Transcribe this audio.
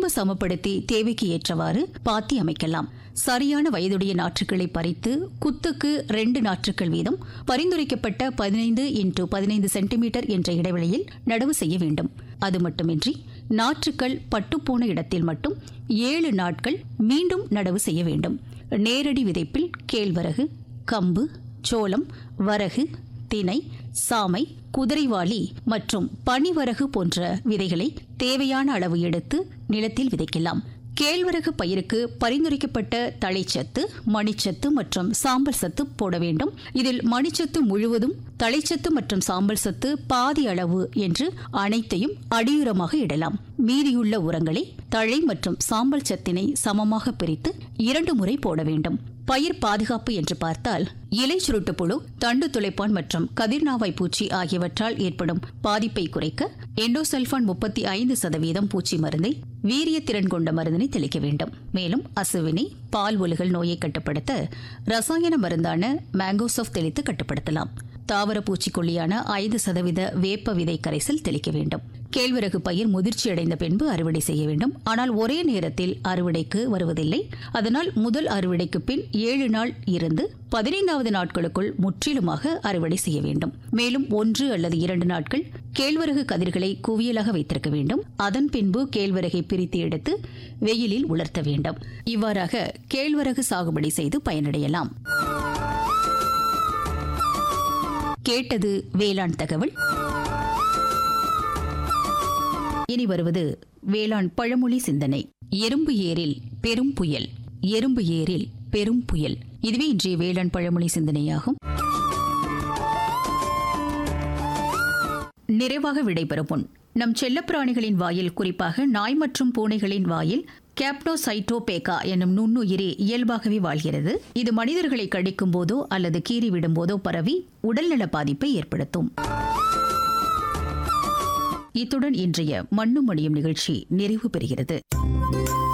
அளவு சமப்படுத்தி தேவைக்கு ஏற்றவாறு பாத்தி அமைக்கலாம் சரியான வயதுடைய நாற்றுக்களை பறித்து குத்துக்கு ரெண்டு நாற்றுக்கள் வீதம் பரிந்துரைக்கப்பட்ட பதினைந்து இன்டு பதினைந்து சென்டிமீட்டர் என்ற இடைவெளியில் நடவு செய்ய வேண்டும் அது மட்டுமின்றி நாற்றுக்கள் பட்டுப்போன இடத்தில் மட்டும் ஏழு நாட்கள் மீண்டும் நடவு செய்ய வேண்டும் நேரடி விதைப்பில் கேழ்வரகு கம்பு சோளம் வரகு தினை சாமை குதிரைவாளி மற்றும் பனிவரகு போன்ற விதைகளை தேவையான அளவு எடுத்து நிலத்தில் விதைக்கலாம் கேழ்வரகு பயிருக்கு பரிந்துரைக்கப்பட்ட தழைச்சத்து மணிச்சத்து மற்றும் சாம்பல் சத்து போட வேண்டும் இதில் மணிச்சத்து முழுவதும் தழைச்சத்து மற்றும் சாம்பல் சத்து பாதி அளவு என்று அனைத்தையும் அடியுரமாக இடலாம் மீதியுள்ள உரங்களை தழை மற்றும் சாம்பல் சத்தினை சமமாக பிரித்து இரண்டு முறை போட வேண்டும் பயிர் பாதுகாப்பு என்று பார்த்தால் இலை சுருட்டு புழு தண்டு துளைப்பான் மற்றும் கதிர்நாவாய் பூச்சி ஆகியவற்றால் ஏற்படும் பாதிப்பை குறைக்க எண்டோசல்பான் முப்பத்தி ஐந்து சதவீதம் பூச்சி மருந்தை வீரிய திறன் கொண்ட மருந்தினை தெளிக்க வேண்டும் மேலும் அசுவினை பால் ஒலுகல் நோயை கட்டுப்படுத்த ரசாயன மருந்தான மேங்கோசோஃப் தெளித்து கட்டுப்படுத்தலாம் தாவர பூச்சிக்கொல்லியான ஐந்து சதவீத வேப்ப விதை கரைசல் தெளிக்க வேண்டும் கேழ்வரகு பயிர் முதிர்ச்சி அடைந்த பின்பு அறுவடை செய்ய வேண்டும் ஆனால் ஒரே நேரத்தில் அறுவடைக்கு வருவதில்லை அதனால் முதல் அறுவடைக்கு பின் ஏழு நாள் இருந்து பதினைந்தாவது நாட்களுக்குள் முற்றிலுமாக அறுவடை செய்ய வேண்டும் மேலும் ஒன்று அல்லது இரண்டு நாட்கள் கேழ்வரகு கதிர்களை குவியலாக வைத்திருக்க வேண்டும் அதன் பின்பு கேழ்வரகை பிரித்து எடுத்து வெயிலில் உலர்த்த வேண்டும் இவ்வாறாக கேழ்வரகு சாகுபடி செய்து பயனடையலாம் கேட்டது வேளாண் தகவல் இனி வருவது வேளாண் பழமொழி சிந்தனை எறும்பு ஏரில் பெரும் புயல் எறும்பு ஏரில் பெரும் புயல் இதுவே இன்றைய வேளாண் பழமொழி சிந்தனையாகும் நிறைவாக விடைபெறும் முன் நம் செல்லப்பிராணிகளின் வாயில் குறிப்பாக நாய் மற்றும் பூனைகளின் வாயில் கேப்னோசைட்டோபேகா என்னும் நுண்ணுயிரி இயல்பாகவே வாழ்கிறது இது மனிதர்களை கடிக்கும் போதோ அல்லது கீறி விடும் போதோ பரவி உடல்நல பாதிப்பை ஏற்படுத்தும் இத்துடன் இன்றைய மண்ணும் மணியும் நிகழ்ச்சி நிறைவு பெறுகிறது